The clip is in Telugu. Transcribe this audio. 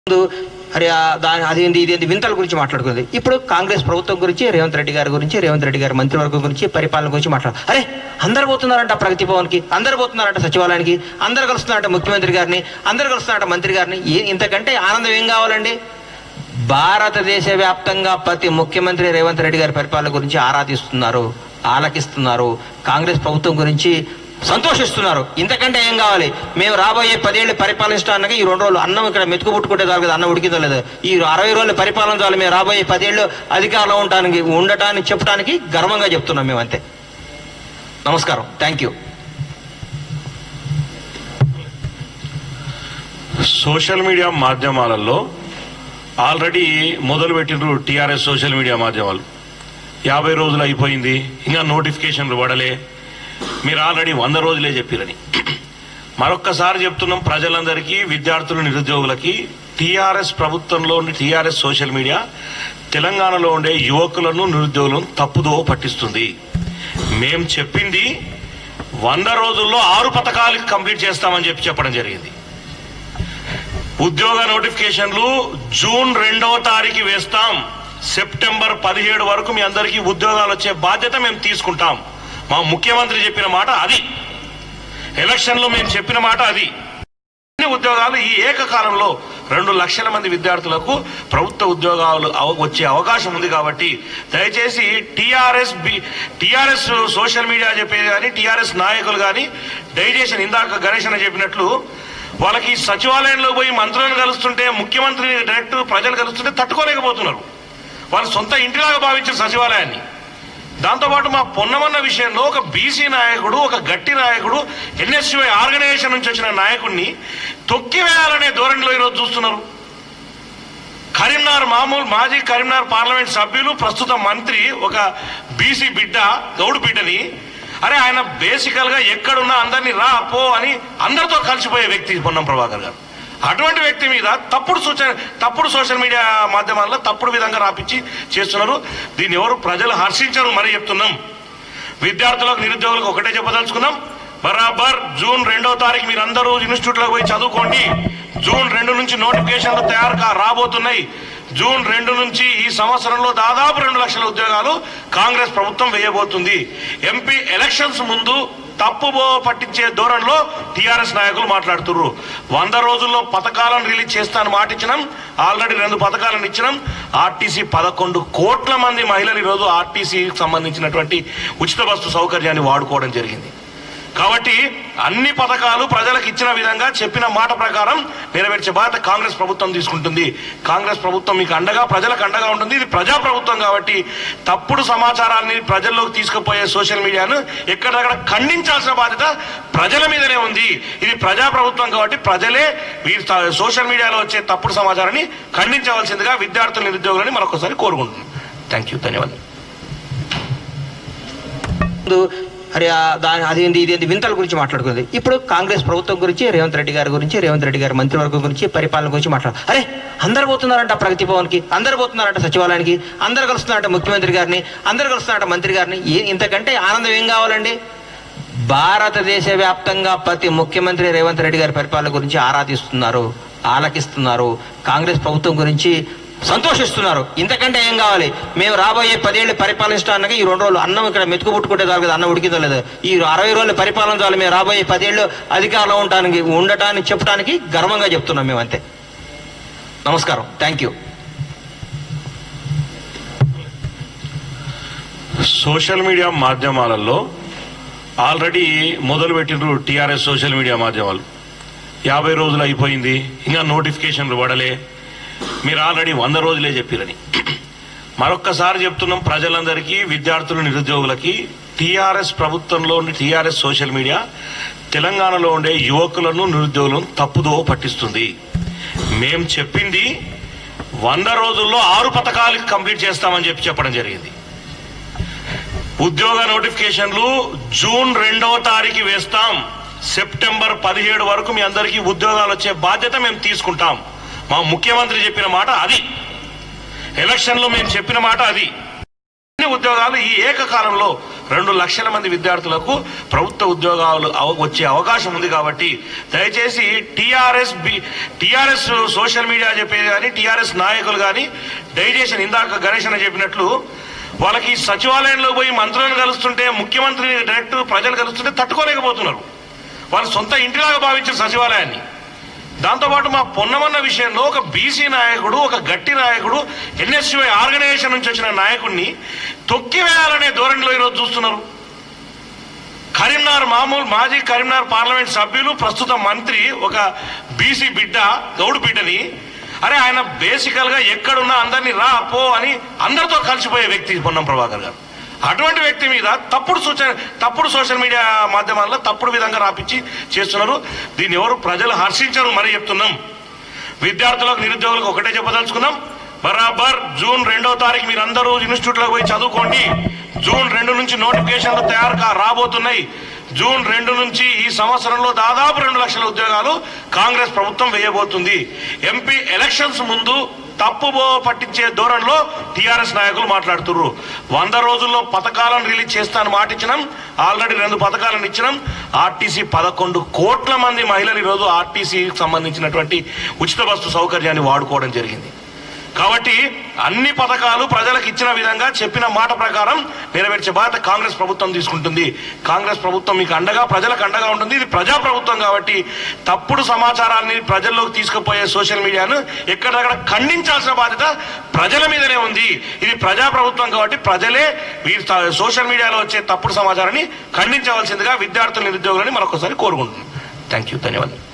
ముందు అరే ఆ దాని అదేంది ఇదేంది వింతల గురించి మాట్లాడుకుంది ఇప్పుడు కాంగ్రెస్ ప్రభుత్వం గురించి రేవంత్ రెడ్డి గారి గురించి రేవంత్ రెడ్డి గారి మంత్రివర్గం గురించి పరిపాలన గురించి మాట్లాడు అరే అందరు పోతున్నారంట ప్రగతి భవన్కి అందరు పోతున్నారంట సచివాలయానికి అందరు కలుస్తున్నారంట ముఖ్యమంత్రి గారిని అందరు కలుస్తున్నారంట మంత్రి గారిని ఏ ఇంతకంటే ఆనందం ఏం కావాలండి భారతదేశ వ్యాప్తంగా ప్రతి ముఖ్యమంత్రి రేవంత్ రెడ్డి గారి పరిపాలన గురించి ఆరాధిస్తున్నారు ఆలకిస్తున్నారు కాంగ్రెస్ ప్రభుత్వం గురించి సంతోషిస్తున్నారు ఇంతకంటే ఏం కావాలి మేము రాబోయే పదేళ్ళు పరిపాలించడానికి ఈ రెండు రోజులు అన్నం ఇక్కడ మెతుకు పుట్టుకుంటే చాలు కదా అన్నం ఉడికిందో లేదో ఈ అరవై రోజులు పరిపాలన చాలు మేము రాబోయే పదేళ్ళు అధికారంలో ఉండటానికి ఉండటానికి చెప్పడానికి గర్వంగా చెప్తున్నాం మేము అంతే నమస్కారం థ్యాంక్ యూ సోషల్ మీడియా మాధ్యమాలలో ఆల్రెడీ మొదలు పెట్టినరు టీఆర్ఎస్ సోషల్ మీడియా మాధ్యమాలు యాభై రోజులు అయిపోయింది ఇంకా నోటిఫికేషన్లు పడలే మీరు ఆల్రెడీ వంద రోజులే చెప్పిరని మరొక్కసారి చెప్తున్నాం ప్రజలందరికీ విద్యార్థులు నిరుద్యోగులకి టీఆర్ఎస్ ప్రభుత్వంలో టీఆర్ఎస్ సోషల్ మీడియా తెలంగాణలో ఉండే యువకులను నిరుద్యోగులను తప్పుదో పట్టిస్తుంది మేం చెప్పింది వంద రోజుల్లో ఆరు పథకాలు కంప్లీట్ చేస్తామని చెప్పి చెప్పడం జరిగింది ఉద్యోగ నోటిఫికేషన్లు జూన్ రెండవ తారీఖు వేస్తాం సెప్టెంబర్ పదిహేడు వరకు మీ అందరికీ ఉద్యోగాలు వచ్చే బాధ్యత మేము తీసుకుంటాం మా ముఖ్యమంత్రి చెప్పిన మాట అది ఎలక్షన్ లో మేము చెప్పిన మాట అది అన్ని ఉద్యోగాలు ఈ ఏకకాలంలో రెండు లక్షల మంది విద్యార్థులకు ప్రభుత్వ ఉద్యోగాలు అవ- వచ్చే అవకాశం ఉంది కాబట్టి దయచేసి టీఆర్ఎస్ టీఆర్ఎస్ సోషల్ మీడియా చెప్పేది కానీ టీఆర్ఎస్ నాయకులు కానీ దయచేసి ఇందాక గణేష్ అన్న చెప్పినట్లు వాళ్ళకి సచివాలయంలో పోయి మంత్రులను కలుస్తుంటే ముఖ్యమంత్రిని డైరెక్ట్ ప్రజలు కలుస్తుంటే తట్టుకోలేకపోతున్నారు వాళ్ళు సొంత ఇంటిలాగా భావించారు సచివాలయాన్ని దాంతోపాటు మా పొన్నమన్న విషయంలో ఒక బీసీ నాయకుడు ఒక గట్టి నాయకుడు ఎన్ఎస్యుఐ ఆర్గనైజేషన్ నుంచి వచ్చిన నాయకుడిని తొక్కివేయాలనే ధోరణిలో ఈరోజు చూస్తున్నారు కరీంనగర్ మామూలు మాజీ కరీంనగర్ పార్లమెంట్ సభ్యులు ప్రస్తుత మంత్రి ఒక బీసీ బిడ్డ గౌడు బిడ్డని అరే ఆయన బేసికల్ గా ఎక్కడున్నా అందరినీ రా పో అని అందరితో కలిసిపోయే వ్యక్తి పొన్నం ప్రభాకర్ గారు అటువంటి వ్యక్తి మీద తప్పుడు సూచన తప్పుడు సోషల్ మీడియా మాధ్యమాల్లో తప్పుడు విధంగా రాపించి చేస్తున్నారు దీన్ని ఎవరు ప్రజలు హర్షించరు మరి చెప్తున్నాం విద్యార్థులకు నిరుద్యోగులకు ఒకటే చెప్పదలుచుకున్నాం బరాబర్ జూన్ రెండో తారీఖు మీరందరూ ఇన్స్టిట్యూట్లకు పోయి చదువుకోండి జూన్ రెండు నుంచి నోటిఫికేషన్లు తయారు కా రాబోతున్నాయి జూన్ రెండు నుంచి ఈ సంవత్సరంలో దాదాపు రెండు లక్షల ఉద్యోగాలు కాంగ్రెస్ ప్రభుత్వం వేయబోతుంది ఎంపీ ఎలక్షన్స్ ముందు తప్పుబో పట్టించే ధోరణిలో టీఆర్ఎస్ నాయకులు మాట్లాడుతున్నారు వంద రోజుల్లో పథకాలను రిలీజ్ చేస్తాను మాట ఇచ్చినాం ఆల్రెడీ రెండు పథకాలను ఇచ్చినాం ఆర్టీసీ పదకొండు కోట్ల మంది మహిళలు ఈరోజు ఆర్టీసీకి సంబంధించినటువంటి ఉచిత బస్సు సౌకర్యాన్ని వాడుకోవడం జరిగింది కాబట్టి అన్ని పథకాలు ప్రజలకు ఇచ్చిన విధంగా చెప్పిన మాట ప్రకారం నెరవేర్చే బాధ్యత కాంగ్రెస్ ప్రభుత్వం తీసుకుంటుంది కాంగ్రెస్ ప్రభుత్వం మీకు అండగా ప్రజలకు అండగా ఉంటుంది ఇది ప్రజా ప్రభుత్వం కాబట్టి తప్పుడు సమాచారాన్ని ప్రజల్లోకి తీసుకుపోయే సోషల్ మీడియాను ఎక్కడక్కడ ఖండించాల్సిన బాధ్యత ప్రజల మీదనే ఉంది ఇది ప్రజా ప్రభుత్వం కాబట్టి ప్రజలే వీరి త- సోషల్ మీడియాలో వచ్చే తప్పుడు సమాచారాన్ని ఖండించవలసిందిగా విద్యార్థుల నిరుద్యోగులని మరొకసారి కోరుకుంటున్నాను థ్యాంక్ యూ ధన్యవాదాలు ముందు అరే ఆ దాని అదేంది ఇదేంది వింతల గురించి మాట్లాడుకుంది ఇప్పుడు కాంగ్రెస్ ప్రభుత్వం గురించి రేవంత్ రెడ్డి గారి గురించి రేవంత్ రెడ్డి గారి మంత్రివర్గం గురించి పరిపాలన గురించి మాట్లాడు అరే అందరు పోతున్నారంట ప్రగతి భవన్కి అందరు పోతున్నారంట సచివాలయానికి అందరు కలుస్తున్నారంట ముఖ్యమంత్రి గారిని అందరు కలుస్తున్నారంట మంత్రి గారిని ఏ ఇంతకంటే ఆనందం ఏం కావాలండి భారతదేశ వ్యాప్తంగా ప్రతి ముఖ్యమంత్రి రేవంత్ రెడ్డి గారి పరిపాలన గురించి ఆరాధిస్తున్నారు ఆలకిస్తున్నారు కాంగ్రెస్ ప్రభుత్వం గురించి సంతోషిస్తున్నారు ఇంతకంటే ఏం కావాలి మేము రాబోయే పదేళ్ళు పరిపాలించడానికి ఈ రెండు రోజులు అన్నం ఇక్కడ మెతుకు పుట్టుకుంటే చాలు కదా అన్నం ఉడికిందో లేదో ఈ అరవై రోజులు పరిపాలన చాలు మేము రాబోయే పదేళ్ళు అధికారంలో ఉండటానికి ఉండటానికి చెప్పడానికి గర్వంగా చెప్తున్నాం మేము అంతే నమస్కారం థ్యాంక్ యూ సోషల్ మీడియా మాధ్యమాలలో ఆల్రెడీ మొదలు పెట్టినరు టీఆర్ఎస్ సోషల్ మీడియా మాధ్యమాలు యాభై రోజులు అయిపోయింది ఇంకా నోటిఫికేషన్లు పడలే మీరు ఆల్రెడీ వంద రోజులే చెప్పిరని మరొక్కసారి చెప్తున్నాం ప్రజలందరికీ విద్యార్థులు నిరుద్యోగులకి టీఆర్ఎస్ ప్రభుత్వంలో టీఆర్ఎస్ సోషల్ మీడియా తెలంగాణలో ఉండే యువకులను నిరుద్యోగులను తప్పుదో పట్టిస్తుంది మేం చెప్పింది వంద రోజుల్లో ఆరు పథకాలు కంప్లీట్ చేస్తామని చెప్పి చెప్పడం జరిగింది ఉద్యోగ నోటిఫికేషన్లు జూన్ రెండవ తారీఖు వేస్తాం సెప్టెంబర్ పదిహేడు వరకు మీ అందరికీ ఉద్యోగాలు వచ్చే బాధ్యత మేము తీసుకుంటాం మా ముఖ్యమంత్రి చెప్పిన మాట అది ఎలక్షన్ లో మేము చెప్పిన మాట అది అన్ని ఉద్యోగాలు ఈ ఏకకాలంలో రెండు లక్షల మంది విద్యార్థులకు ప్రభుత్వ ఉద్యోగాలు అవ- వచ్చే అవకాశం ఉంది కాబట్టి దయచేసి TRS B TRS social media చెప్పేది కానీ టీఆర్ఎస్ నాయకులు కానీ దయచేసి ఇందాక గణేష్ అని చెప్పినట్లు వాళ్ళకి సచివాలయంలో పోయి మంత్రులను కలుస్తుంటే ముఖ్యమంత్రిని డైరెక్ట్ ప్రజలు కలుస్తుంటే తట్టుకోలేకపోతున్నారు వాళ్ళు సొంత ఇంటిలాగా భావించారు సచివాలయాన్ని దాంతోపాటు మా పొన్నమన్న విషయంలో ఒక బీసీ నాయకుడు ఒక గట్టి నాయకుడు ఎన్ఎస్యుఐ ఆర్గనైజేషన్ నుంచి వచ్చిన నాయకుడిని తొక్కివేయాలనే ధోరణిలో ఈరోజు చూస్తున్నారు కరీంనగర్ మామూలు మాజీ కరీంనగర్ పార్లమెంట్ సభ్యులు ప్రస్తుత మంత్రి ఒక బీసీ బిడ్డ గౌడు బిడ్డని అరే ఆయన బేసికల్ గా ఎక్కడున్నా అందరినీ రా పో అని అందరితో కలిసిపోయే వ్యక్తి పొన్నం ప్రభాకర్ గారు అటువంటి వ్యక్తి మీద తప్పుడు సూచన తప్పుడు సోషల్ మీడియా మాధ్యమాల్లో తప్పుడు విధంగా రాపించి చేస్తున్నారు దీన్ని ఎవరు ప్రజలు హర్షించరు మరి చెప్తున్నాం విద్యార్థులకు నిరుద్యోగులకు ఒకటే చెప్పదలుచుకున్నాం బరాబర్ జూన్ రెండో తారీఖు మీరందరూ ఇన్స్టిట్యూట్లకు పోయి చదువుకోండి జూన్ రెండు నుంచి నోటిఫికేషన్లు తయారు కా రాబోతున్నాయి జూన్ రెండు నుంచి ఈ సంవత్సరంలో దాదాపు రెండు లక్షల ఉద్యోగాలు కాంగ్రెస్ ప్రభుత్వం వేయబోతుంది ఎంపీ ఎలక్షన్స్ ముందు తప్పుబో పట్టించే ధోరణిలో టీఆర్ఎస్ నాయకులు మాట్లాడుతున్నారు వంద రోజుల్లో పథకాలను రిలీజ్ చేస్తాను మాట ఇచ్చినాం ఆల్రెడీ రెండు పథకాలను ఇచ్చినాం ఆర్టీసీ పదకొండు కోట్ల మంది మహిళలు ఈరోజు ఆర్టీసీకి సంబంధించినటువంటి ఉచిత బస్సు సౌకర్యాన్ని వాడుకోవడం జరిగింది కాబట్టి అన్ని పథకాలు ప్రజలకు ఇచ్చిన విధంగా చెప్పిన మాట ప్రకారం నెరవేర్చే బాధ్యత కాంగ్రెస్ ప్రభుత్వం తీసుకుంటుంది కాంగ్రెస్ ప్రభుత్వం మీకు అండగా ప్రజలకు అండగా ఉంటుంది ఇది ప్రజా ప్రభుత్వం కాబట్టి తప్పుడు సమాచారాన్ని ప్రజల్లోకి తీసుకుపోయే సోషల్ మీడియాను ఎక్కడక్కడ ఖండించాల్సిన బాధ్యత ప్రజల మీదనే ఉంది ఇది ప్రజా ప్రభుత్వం కాబట్టి ప్రజలే వీరి త- సోషల్ మీడియాలో వచ్చే తప్పుడు సమాచారాన్ని ఖండించవలసిందిగా విద్యార్థుల నిరుద్యోగులని మరొకసారి కోరుకుంటున్నాం థ్యాంక్ యూ ధన్యవాదాలు